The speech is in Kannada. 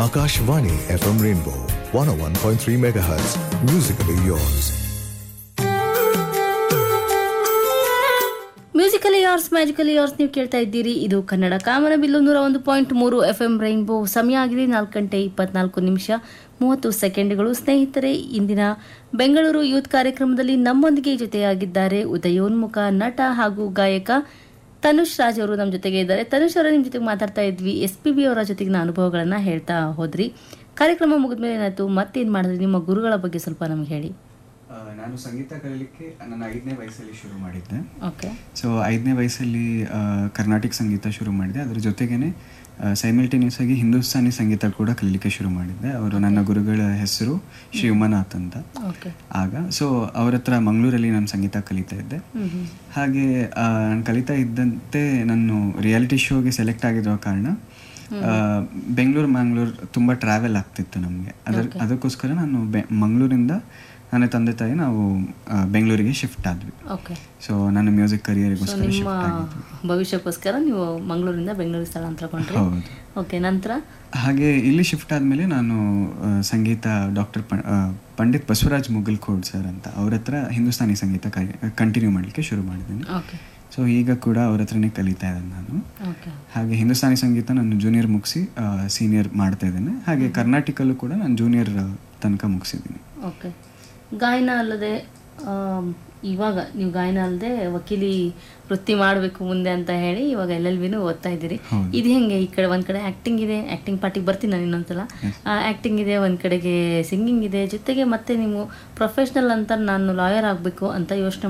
Akashvani FM Rainbow 101.3 MHz. Musically yours. Musical years magical years ನೀವು ಕೇಳ್ತಾ ಇದ್ದೀರಿ ಇದು ಕನ್ನಡ ಕಾಮನ ಬಿಲ್ಲು ನೂರ ಒಂದು ಪಾಯಿಂಟ್ ಮೂರು ಎಫ್ ಎಂ ರೈನ್ಬೋ ಸಮಯ ಆಗಿದೆ ನಾಲ್ಕು ಗಂಟೆ ಇಪ್ಪತ್ನಾಲ್ಕು ನಿಮಿಷ ಮೂವತ್ತು ಸೆಕೆಂಡ್ಗಳು ಸ್ನೇಹಿತರೆ ಇಂದಿನ ಬೆಂಗಳೂರು ಯೂತ್ ಕಾರ್ಯಕ್ರಮದಲ್ಲಿ ನಮ್ಮೊಂದಿಗೆ ಜೊತೆಯಾಗಿದ್ದಾರೆ ಉದಯೋನ್ಮುಖ ನಟ ಹಾಗೂ ಗಾಯಕ ತನುಷ್ ರಾಜ್ ಅವರು ನಮ್ಮ ಜೊತೆಗೆ ಇದ್ದಾರೆ ತನುಷ್ ಅವರ ನಿಮ್ಮ ಜೊತೆಗೆ ಮಾತಾಡ್ತಾ ಇದ್ವಿ ಎಸ್ ಪಿ ಬಿ ಅವರ ಜೊತೆಗಿನ ಅನುಭವಗಳನ್ನ ಹೇಳ್ತಾ ಹೋದ್ರಿ ಕಾರ್ಯಕ್ರಮ ಮುಗಿದ್ಮೇಲೆ ಏನಾಯ್ತು ಮತ್ತೇನು ಮಾಡಿದ್ರಿ ನಿಮ್ಮ ಗುರುಗಳ ಬಗ್ಗೆ ಸ್ವಲ್ಪ ನಮ್ಗೆ ಹೇಳಿ ಆ, ನಾನು ಸಂಗೀತ ಕಲೀಲಿಕ್ಕೆ ನನ್ನ ಐದನೇ ವಯಸ್ಸಲ್ಲಿ ಶುರು ಮಾಡಿದ್ದೆ ಓಕೆ ಸೊ ಐದನೇ ವಯಸ್ಸಲ್ಲಿ ಆ, ಕರ್ನಾಟಿಕ್ ಸಂಗೀತ ಶುರು ಮಾಡಿದೆ ಅದ್ರ ಜೊತೆಗೇನೆ ಸೈಮಲ್ಟೇನಿಯಸ್ ಆಗಿ ಹಿಂದೂಸ್ತಾನಿ ಸಂಗೀತ ಕೂಡ ಕಲೀಲಿಕ್ಕೆ ಶುರು ಮಾಡಿದ್ದೆ ಅವರು ನನ್ನ ಗುರುಗಳ ಹೆಸರು ಶ್ರೀ ಉಮನಾಥ್ ಅಂತ ಓಕೆ ಆಗ ಸೊ ಅವ್ರ ಹತ್ರ ಮಂಗಳೂರಲ್ಲಿ ನಾನು ಸಂಗೀತ ಕಲಿತಾ ಇದ್ದೆ ಹ್ಮ್ ಹ್ಮ್ ಹಾಗೆ ನಾನು ಕಲಿತಾ ಇದ್ದಂತೆ ನಾನು ರಿಯಾಲಿಟಿ ಶೋಗೆ ಸೆಲೆಕ್ಟ್ ಆಗಿರೋ ಕಾರಣ ಬೆಂಗಳೂರು ಮ್ಯಾಂಗ್ಳೂರ್ ತುಂಬ ಟ್ರಾವೆಲ್ ಆಗ್ತಿತ್ತು ನಮಗೆ ಅದರ ಅದಕ್ಕೋಸ್ಕರ ನಾನು ಬೆ ಮಂಗಳೂರಿಂದ ನನ್ನ ತಂದೆ ತಾಯಿ ನಾವು ಆ, ಬೆಂಗಳೂರಿಗೆ ಶಿಫ್ಟ್ ಆದ್ವಿ ಓಕೆ ಸೊ ನನ್ನ ಮ್ಯೂಸಿಕ್ ಸೊ ಕರಿಯರಿಗೋಸ್ಕರ ನಿಮ್ಮ ಶಿಫ್ಟ್ ಆಗಿದ್ವಿ ಭವಿಷ್ಯಕ್ಕೋಸ್ಕರ ನೀವು ಮಂಗಳೂರಿಂದ ಬೆಂಗಳೂರು ಸ್ಥಳಾಂತರಕೊಂಡ್ರಿ ಹೌದು ಓಕೆ ನಂತರ ಹಾಗೆ ಇಲ್ಲಿ ಶಿಫ್ಟ್ ಆದಮೇಲೆ ನಾನು ಆ, ಸಂಗೀತ ಡಾಕ್ಟರ್ ಪಂಡಿತ್ ಬಸವರಾಜ್ ಮುಗಲ್ಕೋಡ್ ಸರ್ ಅಂತ ಅವ್ರ ಹತ್ರ ಹಿಂದೂಸ್ತಾನಿ ಸಂಗೀತ ಕಂಟಿನ್ಯೂ ಮಾಡಲಿಕ್ಕೆ ಶುರು ಮಾಡಿದ್ದೀನಿ ಓಕೆ ಸೊ ಈಗ ಕೂಡ ಅವ್ರ ಹತ್ರನೇ ಕಲಿತಾ ಇದ್ದೇನೆ ನಾನು ಓಕೆ ಹಾಗೆ ಹಿಂದೂಸ್ತಾನಿ ಸಂಗೀತ ನಾನು ಜೂನಿಯರ್ ಮುಗಿಸಿ ಸೀನಿಯರ್ ಮಾಡ್ತಾ ಇದ್ದೇನೆ ಹಾಗೆ ಕರ್ನಾಟಿಕಲ್ಲೂ ಕೂಡ ನಾನು ಜೂನಿಯರ್ ತನಕ ಮುಗಿಸಿದ್ದೀನಿ ಓಕೆ ಗಾಯನ ಅಲ್ಲದೆ ಆಮ್, ಇವಾಗ ನೀವು ಗಾಯನ ಅಲ್ಲದೆ ವಕೀಲಿ ವೃತ್ತಿ ಮಾಡಬೇಕು ಮುಂದೆ ಅಂತ ಹೇಳಿ ಇವಾಗ ಎಲ್ ಎಲ್ ಬಿನೂ ಓದ್ತಾ ಇದ್ದೀರಿ ಹೌದು. ಇದು ಹೆಂಗೆ ಈ ಕಡೆ ಒಂದು ಕಡೆ ಆ್ಯಕ್ಟಿಂಗ್ ಇದೆ ಆ್ಯಕ್ಟಿಂಗ್ ಪಾರ್ಟಿಗೆ ಬರ್ತೀನಿ ನಾನು ಇನ್ನೊಂದ್ಸಲ ಆ್ಯಕ್ಟಿಂಗ್ ಇದೆ ಒಂದು ಕಡೆಗೆ ಸಿಂಗಿಂಗ್ ಇದೆ ಜೊತೆಗೆ ಮತ್ತೆ ನೀವು ಪ್ರೊಫೆಷ್ನಲ್ ಅಂತ ನಾನು ಲಾಯರ್ ಆಗಬೇಕು ಅಂತ ಯೋಚನೆ